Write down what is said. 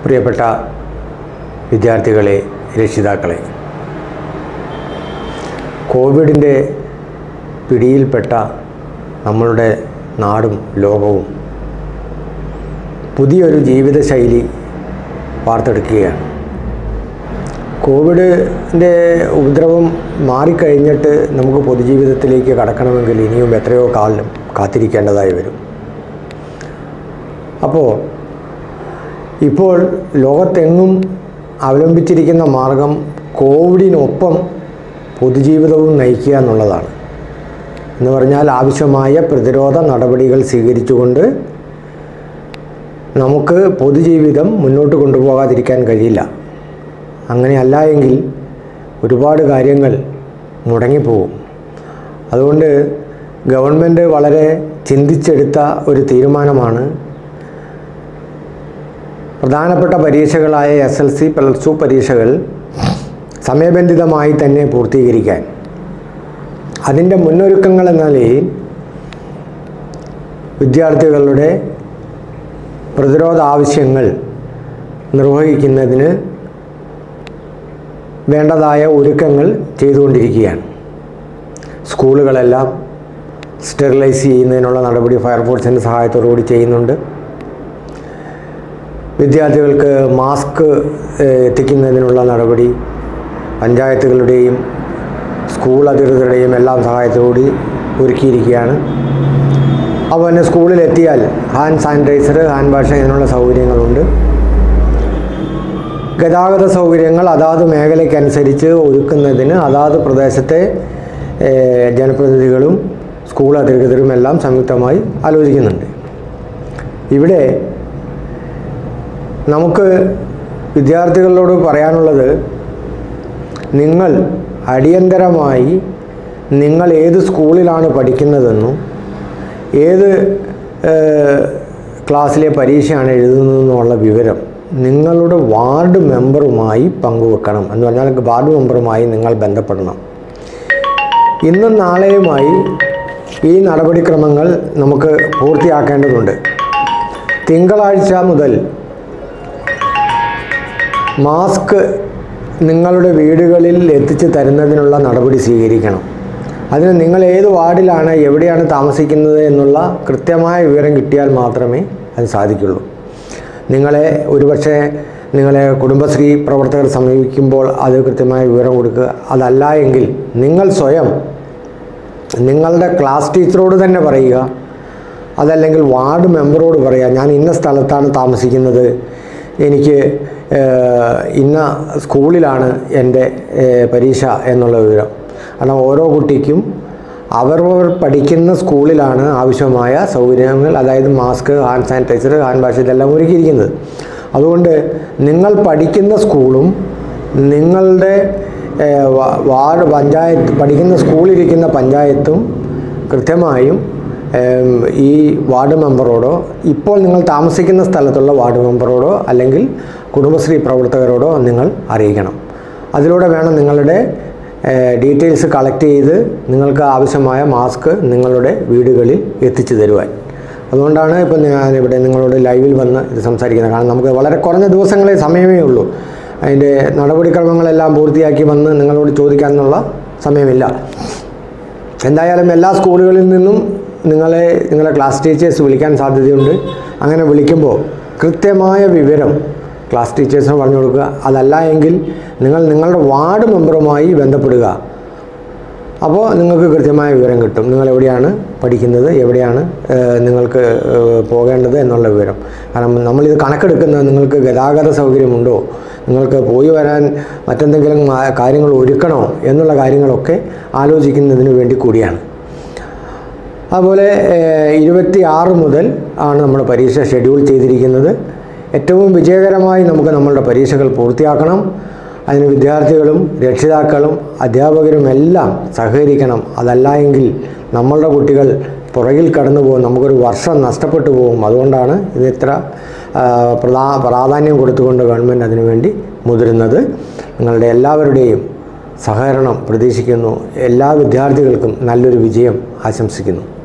പ്രിയപ്പെട്ട വിദ്യാർത്ഥികളെ രക്ഷിതാക്കളെ കോവിഡിൻ്റെ പിടിയിൽപ്പെട്ട നമ്മളുടെ നാടും ലോകവും പുതിയൊരു ജീവിതശൈലി വാർത്തെടുക്കുകയാണ് കോവിഡിൻ്റെ ഉപദ്രവം മാറിക്കഴിഞ്ഞിട്ട് നമുക്ക് പൊതുജീവിതത്തിലേക്ക് കടക്കണമെങ്കിൽ ഇനിയും എത്രയോ കാലം കാത്തിരിക്കേണ്ടതായി വരും അപ്പോൾ ഇപ്പോൾ ലോകത്തെങ്ങും അവലംബിച്ചിരിക്കുന്ന മാർഗം കോവിഡിനൊപ്പം പൊതുജീവിതവും നയിക്കുക എന്നുള്ളതാണ് എന്ന് പറഞ്ഞാൽ ആവശ്യമായ പ്രതിരോധ നടപടികൾ സ്വീകരിച്ചുകൊണ്ട് നമുക്ക് പൊതുജീവിതം മുന്നോട്ട് കൊണ്ടുപോകാതിരിക്കാൻ കഴിയില്ല അങ്ങനെയല്ല എങ്കിൽ ഒരുപാട് കാര്യങ്ങൾ മുടങ്ങിപ്പോകും അതുകൊണ്ട് ഗവൺമെൻറ് വളരെ ചിന്തിച്ചെടുത്ത ഒരു തീരുമാനമാണ് പ്രധാനപ്പെട്ട പരീക്ഷകളായ S L C plus two പരീക്ഷകൾ സമയബന്ധിതമായി തന്നെ പൂർത്തീകരിക്കാൻ അതിൻ്റെ മുന്നൊരുക്കങ്ങൾ എന്ന നിലയിൽ വിദ്യാർത്ഥികളുടെ പ്രതിരോധ ആവശ്യങ്ങൾ നിർവഹിക്കുന്നതിന് വേണ്ടതായ ഒരുക്കങ്ങൾ ചെയ്തുകൊണ്ടിരിക്കുകയാണ് സ്കൂളുകളെല്ലാം സ്റ്റെറിലൈസ് ചെയ്യുന്നതിനുള്ള നടപടി ഫയർഫോഴ്സിൻ്റെ സഹായത്തോടുകൂടി ചെയ്യുന്നുണ്ട് വിദ്യാർത്ഥികൾക്ക് മാസ്ക് ഏഹ്, എത്തിക്കുന്നതിനുള്ള നടപടി പഞ്ചായത്തുകളുടെയും സ്കൂൾ അധികൃതരുടെയും എല്ലാം സഹായത്തോടുകൂടി ഒരുക്കിയിരിക്കുകയാണ് അപ്പോൾ തന്നെ സ്കൂളിലെത്തിയാൽ ഹാൻഡ് സാനിറ്റൈസർ ഹാൻഡ് വാഷ് ഇതിനുള്ള സൗകര്യങ്ങളുണ്ട് ഗതാഗത സൗകര്യങ്ങൾ അതാത് മേഖലയ്ക്കനുസരിച്ച് ഒരുക്കുന്നതിന് അതാത് പ്രദേശത്തെ ഏഹ്, ജനപ്രതിനിധികളും സ്കൂൾ അധികൃതരും എല്ലാം സംയുക്തമായി ആലോചിക്കുന്നുണ്ട് ഇവിടെ നമുക്ക് വിദ്യാർത്ഥികളോട് പറയാനുള്ളത് നിങ്ങൾ അടിയന്തരമായി നിങ്ങൾ ഏത് സ്കൂളിലാണ് പഠിക്കുന്നതെന്നും ഏത് ഏഹ്, ക്ലാസ്സിലെ പരീക്ഷയാണ് എഴുതുന്നതെന്നുള്ള വിവരം നിങ്ങളുടെ വാർഡ് മെമ്പറുമായി പങ്കുവെക്കണം എന്ന് പറഞ്ഞാൽ വാർഡ് മെമ്പറുമായി നിങ്ങൾ ബന്ധപ്പെടണം ഇന്നും നാളെയുമായി ഈ നടപടിക്രമങ്ങൾ നമുക്ക് പൂർത്തിയാക്കേണ്ടതുണ്ട് തിങ്കളാഴ്ച മുതൽ മാസ്ക് നിങ്ങളുടെ വീടുകളിൽ എത്തിച്ചു തരുന്നതിനുള്ള നടപടി സ്വീകരിക്കണം അതിന് നിങ്ങൾ ഏത് വാർഡിലാണ് എവിടെയാണ് താമസിക്കുന്നത് എന്നുള്ള കൃത്യമായ വിവരം കിട്ടിയാൽ മാത്രമേ അത് സാധിക്കുള്ളൂ നിങ്ങളെ ഒരുപക്ഷെ നിങ്ങളെ കുടുംബശ്രീ പ്രവർത്തകർ സമീപിക്കുമ്പോൾ അത് കൃത്യമായ വിവരം കൊടുക്കുക അതല്ല എങ്കിൽ നിങ്ങൾ സ്വയം നിങ്ങളുടെ ക്ലാസ് ടീച്ചറോട് തന്നെ പറയുക അതല്ലെങ്കിൽ വാർഡ് മെമ്പറോട് പറയുക ഞാൻ ഇന്ന സ്ഥലത്താണ് താമസിക്കുന്നത് എനിക്ക് ഏഹ്, ഇന്ന സ്കൂളിലാണ് എൻ്റെ ഏഹ്, പരീക്ഷ എന്നുള്ള വിവരം കാരണം ഓരോ കുട്ടിക്കും അവരവർ പഠിക്കുന്ന സ്കൂളിലാണ് ആവശ്യമായ സൗകര്യങ്ങൾ അതായത് mask hand sanitiser hand wash ഇതെല്ലാം ഒരുക്കിയിരിക്കുന്നത് അതുകൊണ്ട് നിങ്ങൾ പഠിക്കുന്ന സ്കൂളും നിങ്ങളുടെ ഏഹ്, വാ- വാർഡ് പഞ്ചായത്ത് പഠിക്കുന്ന സ്കൂളിലിരിക്കുന്ന പഞ്ചായത്തും കൃത്യമായും ഏം, ഈ വാർഡ് മെമ്പറോടോ ഇപ്പോൾ നിങ്ങൾ താമസിക്കുന്ന സ്ഥലത്തുള്ള വാർഡ് മെമ്പറോടോ അല്ലെങ്കിൽ കുടുംബശ്രീ പ്രവർത്തകരോടോ നിങ്ങൾ അറിയിക്കണം അതിലൂടെ വേണം നിങ്ങളുടെ ഡീറ്റെയിൽസ് കളക്ട് ചെയ്ത് നിങ്ങൾക്ക് ആവശ്യമായ മാസ്ക് നിങ്ങളുടെ വീടുകളിൽ എത്തിച്ചു തരുവാൻ അതുകൊണ്ടാണ് ഇപ്പോൾ ഞാനിവിടെ നിങ്ങളോട് ലൈവിൽ വന്ന് ഇത് സംസാരിക്കുന്നത് കാരണം നമുക്ക് വളരെ കുറഞ്ഞ ദിവസങ്ങളെ സമയമേ ഉള്ളൂ അതിൻ്റെ നടപടിക്രമങ്ങളെല്ലാം പൂർത്തിയാക്കി വന്ന് നിങ്ങളോട് ചോദിക്കാനുള്ള സമയമില്ല എന്തായാലും എല്ലാ സ്കൂളുകളിൽ നിന്നും നിങ്ങളെ നിങ്ങളെ ക്ലാസ് ടീച്ചേഴ്സ് വിളിക്കാൻ സാധ്യതയുണ്ട് അങ്ങനെ വിളിക്കുമ്പോൾ കൃത്യമായ വിവരം ക്ലാസ് ടീച്ചേഴ്സിന് പറഞ്ഞു കൊടുക്കുക അതല്ല എങ്കിൽ നിങ്ങൾ നിങ്ങളുടെ വാർഡ് മെമ്പറുമായി ബന്ധപ്പെടുക അപ്പോൾ നിങ്ങൾക്ക് കൃത്യമായ വിവരം കിട്ടും നിങ്ങൾ എവിടെയാണ് പഠിക്കുന്നത് എവിടെയാണ് ഏഹ്, നിങ്ങൾക്ക് ഏഹ്, പോകേണ്ടത് എന്നുള്ള വിവരം കാരണം നമ്മളിത് കണക്കെടുക്കുന്നത് നിങ്ങൾക്ക് ഗതാഗത സൗകര്യമുണ്ടോ നിങ്ങൾക്ക് പോയി വരാൻ മറ്റെന്തെങ്കിലും ആ- കാര്യങ്ങൾ ഒരുക്കണോ എന്നുള്ള കാര്യങ്ങളൊക്കെ ആലോചിക്കുന്നതിന് വേണ്ടി കൂടിയാണ് അതുപോലെ ഇരുപത്തി ആറ് മുതൽ ആണ് നമ്മുടെ പരീക്ഷ ഷെഡ്യൂൾ ചെയ്തിരിക്കുന്നത് ഏറ്റവും വിജയകരമായി നമുക്ക് നമ്മളുടെ പരീക്ഷകൾ പൂർത്തിയാക്കണം അതിന് വിദ്യാർത്ഥികളും രക്ഷിതാക്കളും അധ്യാപകരും എല്ലാം സഹകരിക്കണം അതല്ല എങ്കിൽ നമ്മളുടെ കുട്ടികൾ പുറകിൽ കടന്നു പോകും നമുക്കൊരു വർഷം നഷ്ടപ്പെട്ടു പോകും അതുകൊണ്ടാണ് ഇത് ഇത്ര ആ, പ്രധാ പ്രാധാന്യം കൊടുത്തുകൊണ്ട് ഗവൺമെൻറ് അതിനുവേണ്ടി മുതിരുന്നത് നിങ്ങളുടെ എല്ലാവരുടെയും സഹകരണം പ്രതീക്ഷിക്കുന്നു എല്ലാ വിദ്യാർത്ഥികൾക്കും നല്ലൊരു വിജയം ആശംസിക്കുന്നു